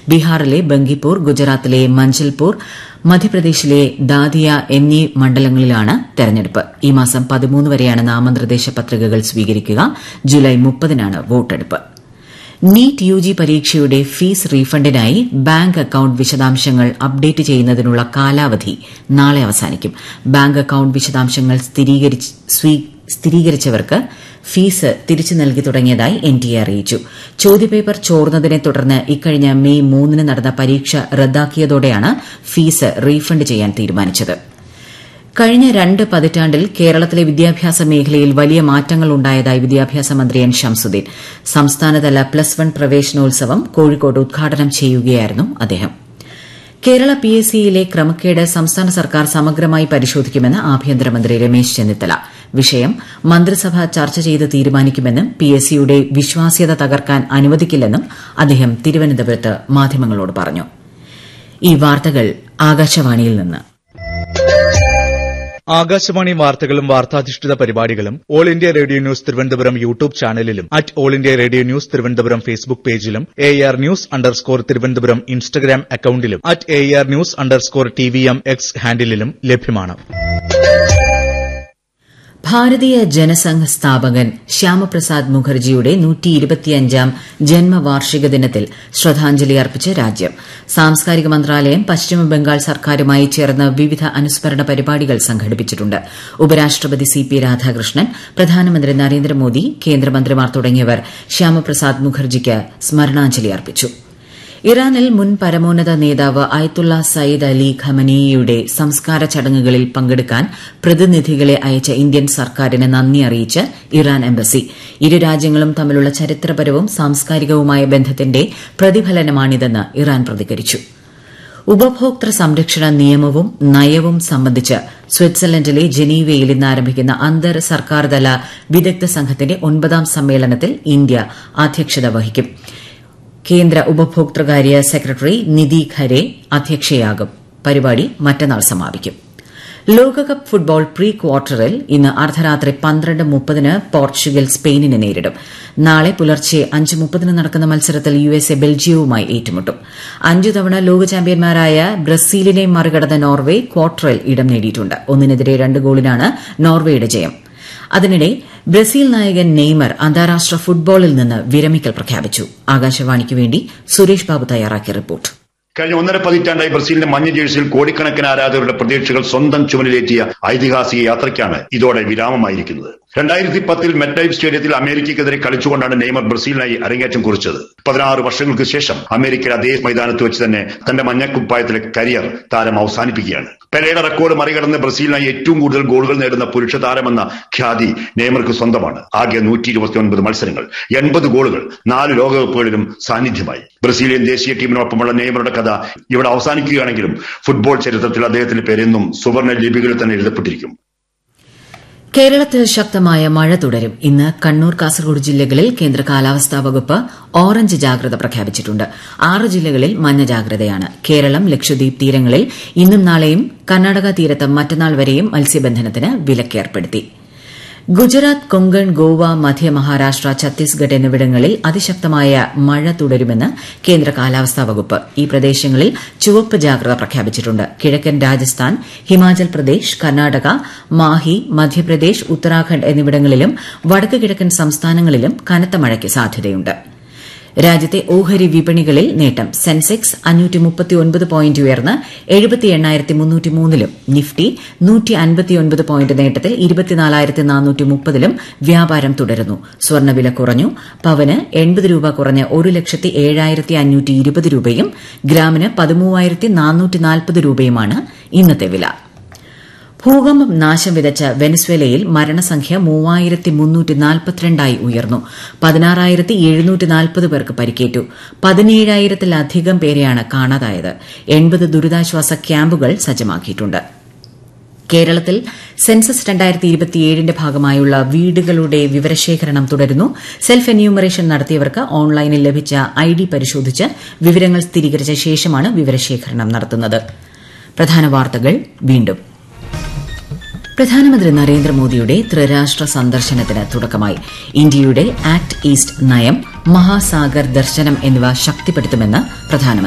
ബീഹാറിലെ ബങ്കിപ്പൂർ ഗുജറാത്തിലെ മഞ്ചൽപൂർ മധ്യപ്രദേശിലെ ദാദിയ എന്നീ മണ്ഡലങ്ങളിലാണ് തെരഞ്ഞെടുപ്പ് ഈ മാസം പതിമൂന്ന് വരെയാണ് നാമനിർദ്ദേശ പത്രികകൾ സ്വീകരിക്കുക ജൂലൈ മുപ്പതിനാണ് വോട്ടെടുപ്പ് നീറ്റ് യുജി പരീക്ഷയുടെ ഫീസ് റീഫണ്ടിനായി ബാങ്ക് അക്കൌണ്ട് വിശദാംശങ്ങൾ അപ്ഡേറ്റ് ചെയ്യുന്നതിനുള്ള കാലാവധി നാളെ അവസാനിക്കും ബാങ്ക് അക്കൌണ്ട് വിശദാംശങ്ങൾ സ്ഥിരീകരിച്ചവർക്ക് ഫീസ് തിരിച്ചു നൽകി തുടങ്ങിയതായി എൻടിഎ അറിയിച്ചു ചോദ്യപേപ്പർ ചോർന്നതിനെ തുടർന്ന് ഇക്കഴിഞ്ഞ മെയ് മൂന്നിന് നടന്ന പരീക്ഷ റദ്ദാക്കിയതോടെയാണ് ഫീസ് റീഫണ്ട് ചെയ്യാൻ തീരുമാനിച്ചത് കഴിഞ്ഞ രണ്ട് പതിറ്റാണ്ടിൽ കേരളത്തിലെ വിദ്യാഭ്യാസ മേഖലയിൽ വലിയ മാറ്റങ്ങൾ ഉണ്ടായതായി വിദ്യാഭ്യാസ മന്ത്രി എൻ ഷംസുദ്ദീൻ സംസ്ഥാനതല പ്ലസ് വൺ പ്രവേശനോത്സവം കോഴിക്കോട് ഉദ്ഘാടനം ചെയ്യുകയായിരുന്നു അദ്ദേഹം കേരള പി എസ് സിയിലെ ക്രമക്കേട് സംസ്ഥാന സർക്കാർ സമഗ്രമായി പരിശോധിക്കുമെന്ന് ആഭ്യന്തരമന്ത്രി രമേശ് ചെന്നിത്തല വിഷയം മന്ത്രിസഭ ചർച്ച ചെയ്ത് തീരുമാനിക്കുമെന്നും പി എസ് സിയുടെ വിശ്വാസ്യത തകർക്കാൻ അനുവദിക്കില്ലെന്നും അദ്ദേഹം തിരുവനന്തപുരത്ത് മാധ്യമങ്ങളോട് പറഞ്ഞു ഈ വാർത്തകൾ ആകാശവാണിയിൽ നിന്ന് ആകാശവാണി വാർത്തകളും വാർത്താധിഷ്ഠിത പരിപാടികളും All India Radio news Thiruvananthapuram YouTube ചാനലിലും at All India Radio news Thiruvananthapuram Facebook പേജിലും A R news underscore Thiruvananthapuram Instagram അക്കൌണ്ടിലും at A R news underscore T V M X ഹാൻഡിലും ലഭ്യമാണ് ഭാരതീയ ജനസംഘ് സ്ഥാപകൻ ശ്യാമപ്രസാദ് മുഖർജിയുടെ നൂറ്റിയിരുപത്തിയഞ്ചാം ജന്മവാർഷിക ദിനത്തിൽ ശ്രദ്ധാഞ്ജലി അർപ്പിച്ച് രാജ്യം സാംസ്കാരിക മന്ത്രാലയം പശ്ചിമബംഗാൾ സർക്കാരുമായി ചേർന്ന് വിവിധ അനുസ്മരണ പരിപാടികൾ സംഘടിപ്പിച്ചിട്ടുണ്ട് ഉപരാഷ്ട്രപതി സി പി രാധാകൃഷ്ണൻ പ്രധാനമന്ത്രി നരേന്ദ്രമോദി കേന്ദ്രമന്ത്രിമാർ തുടങ്ങിയവർ ശ്യാമപ്രസാദ് മുഖർജിക്ക് സ്മരണാഞ്ജലി അർപ്പിച്ചു ഇറാനിൽ മുൻ പരമോന്നത നേതാവ് അയത്തുള്ള സയ്യിദ് അലി ഖമനേയിയുടെ സംസ്കാര ചടങ്ങുകളിൽ പങ്കെടുക്കാൻ പ്രതിനിധികളെ അയച്ച ഇന്ത്യൻ സർക്കാരിന് നന്ദി അറിയിച്ച് ഇറാൻ എംബസി ഇരു രാജ്യങ്ങളും തമ്മിലുള്ള ചരിത്രപരവും സാംസ്കാരികവുമായ ബന്ധത്തിന്റെ പ്രതിഫലനമാണിതെന്ന് ഇറാൻ പ്രതികരിച്ചു ഉപഭോക്തൃ സംരക്ഷണ നിയമവും നയവും സംബന്ധിച്ച് സ്വിറ്റ്സർലൻഡിലെ ജനീവയിൽ ഇന്ന് ആരംഭിക്കുന്ന അന്തർ സർക്കാർതല വിദഗ്ധ സംഘത്തിന്റെ ഒൻപതാം സമ്മേളനത്തിൽ ഇന്ത്യ അധ്യക്ഷത വഹിക്കും കേന്ദ്ര ഉപഭോക്തൃകാര്യ സെക്രട്ടറി നിധി ഖരെ അധ്യക്ഷയാകും പരിപാടി മറ്റന്നാൾ സമാപിക്കും ലോകകപ്പ് ഫുട്ബോൾ പ്രീ ക്വാർട്ടറിൽ ഇന്ന് അർദ്ധരാത്രി പന്ത്രണ്ട് മുപ്പതിന് പോർച്ചുഗൽ സ്പെയിനിനെ നേരിടും നാളെ പുലർച്ചെ അഞ്ച് മുപ്പതിന് നടക്കുന്ന മത്സരത്തിൽ യു എസ് എ ബെൽജിയവുമായി ഏറ്റുമുട്ടും അഞ്ചു തവണ ലോക ചാമ്പ്യന്മാരായ ബ്രസീലിനെ മറികടന്ന നോർവെ ക്വാർട്ടറിൽ ഇടം നേടിയിട്ടുണ്ട് ഒന്നിനെതിരെ രണ്ട് ഗോളിനാണ് നോർവെയുടെ ജയം അതിനിടെ ബ്രസീൽ നായകൻ നെയ്മർ അന്താരാഷ്ട്ര ഫുട്ബോളിൽ നിന്ന് വിരമിക്കൽ പ്രഖ്യാപിച്ചു ആകാശവാണിക്ക് വേണ്ടി സുരേഷ് ബാബു തയ്യാറാക്കിയ റിപ്പോർട്ട് കഴിഞ്ഞ ഒന്നര പതിറ്റാണ്ടായി ബ്രസീലിന്റെ മഞ്ഞ ജേഴ്സിയിൽ കോടിക്കണക്കിന് ആരാധകരുടെ പ്രതീക്ഷകൾ സ്വന്തം ചുമലിലേറ്റിയ ഐതിഹാസിക യാത്രയ്ക്കാണ് ഇതോടെ വിരാമമായിരിക്കുന്നത് രണ്ടായിരത്തി പത്തിൽ മെറ്റൈവ് സ്റ്റേഡിയത്തിൽ അമേരിക്കയ്ക്കെതിരെ കളിച്ചുകൊണ്ടാണ് നെയ്മർ ബ്രസീലിനായി അരങ്ങേറ്റം കുറിച്ചത് പതിനാറ് വർഷങ്ങൾക്ക് ശേഷം അമേരിക്കയിൽ അതേ മൈതാനത്ത് വെച്ച് തന്നെ തന്റെ മഞ്ഞക്കുപ്പായത്തിലെ കരിയർ താരം അവസാനിപ്പിക്കുകയാണ് പെലയുടെ റെക്കോർഡ് മറികടന്ന് ബ്രസീലിനായി ഏറ്റവും കൂടുതൽ ഗോളുകൾ നേടുന്ന പുരുഷ താരമെന്ന ഖ്യാതി നെയ്മർക്ക് സ്വന്തമാണ് ആകെ നൂറ്റി ഇരുപത്തിയൊൻപത് മത്സരങ്ങൾ എൺപത് ഗോളുകൾ നാല് ലോകകപ്പുകളിലും സാന്നിധ്യമായി ബ്രസീലിയൻ ദേശീയ ടീമിനൊപ്പമുള്ള നെയ്മറുടെ കഥ ഇവിടെ അവസാനിക്കുകയാണെങ്കിലും ഫുട്ബോൾ ചരിത്രത്തിൽ അദ്ദേഹത്തിന്റെ പേരെന്നും സുവർണ ലിപികളിൽ തന്നെ എഴുതപ്പെട്ടിരിക്കും കേരളത്തിൽ ശക്തമായ മഴ തുടരും ഇന്ന് കണ്ണൂർ കാസർഗോഡ് ജില്ലകളിൽ കേന്ദ്ര കാലാവസ്ഥാ വകുപ്പ് ഓറഞ്ച് ജാഗ്രത പ്രഖ്യാപിച്ചിട്ടുണ്ട് ആറ് ജില്ലകളിൽ മഞ്ഞ ജാഗ്രതയാണ് കേരളം ലക്ഷദ്വീപ് തീരങ്ങളിൽ ഇന്നും നാളെയും കർണാടക തീരത്ത് മറ്റന്നാൾ വരെയും മത്സ്യബന്ധനത്തിന് വിലക്കേർപ്പെടുത്തി ഗുജറാത്ത് കൊങ്കൺ ഗോവ മധ്യ മഹാരാഷ്ട്ര ഛത്തീസ്ഗഡ് എന്നിവിടങ്ങളിൽ അതിശക്തമായ മഴ തുടരുമെന്ന് കേന്ദ്ര കാലാവസ്ഥാ വകുപ്പ് ഈ പ്രദേശങ്ങളിൽ ചുവപ്പ് ജാഗ്രത പ്രഖ്യാപിച്ചിട്ടുണ്ട് കിഴക്കൻ രാജസ്ഥാൻ ഹിമാചൽ പ്രദേശ് കർണാടക മാഹി മധ്യപ്രദേശ് ഉത്തരാഖണ്ഡ് എന്നിവിടങ്ങളിലും വടക്ക് കിഴക്കൻ സംസ്ഥാനങ്ങളിലും കനത്ത മഴയ്ക്ക് സാധ്യതയുണ്ട് രാജ്യത്തെ ഓഹരി വിപണികളിൽ നേട്ടം സെൻസെക്സ് പോയിന്റ് ഉയർന്ന് ലും നിഫ്റ്റി പോയിന്റ് നേട്ടത്തിൽ ലും വ്യാപാരം തുടരുന്നു സ്വർണ്ണവില കുറഞ്ഞു പവന് എൺപത് രൂപ കുറഞ്ഞ് ഒരു ലക്ഷത്തി ഏഴായിരത്തി അഞ്ഞൂറ്റി ഇരുപത് രൂപയും ഗ്രാമിന് പതിമൂവായിരത്തി നാനൂറ്റി നാൽപ്പത് രൂപയുമാണ് ഇന്നത്തെ വില ഭൂകമ്പം നാശം വിതച്ച വെനസ്വേലയിൽ മരണസംഖ്യ മൂവായിരത്തി മുന്നൂറ്റി നാൽപ്പത്തിരണ്ടായി ഉയർന്നു പതിനാറായിരത്തി എഴുന്നൂറ്റി നാൽപ്പത് പേർക്ക് പരിക്കേറ്റു പതിനേഴായിരത്തിലധികം പേരെയാണ് കാണാതായത് എൺപത് ദുരിതാശ്വാസ ക്യാമ്പുകൾ സജ്ജമാക്കിയിട്ടുണ്ട് കേരളത്തിൽ സെൻസസ് രണ്ടായിരത്തി ഇരുപത്തിയേഴിന്റെ ഭാഗമായുള്ള വീടുകളുടെ വിവരശേഖരണം തുടരുന്നു സെൽഫ് എന്യൂമറേഷൻ നടത്തിയവർക്ക് ഓൺലൈനിൽ ലഭിച്ച ഐ ഡി പരിശോധിച്ച് വിവരങ്ങൾ സ്ഥിരീകരിച്ച ശേഷമാണ് വിവരശേഖരണം നടത്തുന്നത് പ്രധാന വാർത്തകൾ വീണ്ടും പ്രധാനമന്ത്രി നരേന്ദ്രമോദിയുടെ ത്രിരാഷ്ട്ര സന്ദർശനത്തിന് തുടക്കമായി ഇന്ത്യയുടെ ആക്ട് ഈസ്റ്റ് നയം മഹാസാഗർ ദർശനം എന്നിവ ശക്തിപ്പെടുത്തുമെന്ന് പ്രധാനമന്ത്രി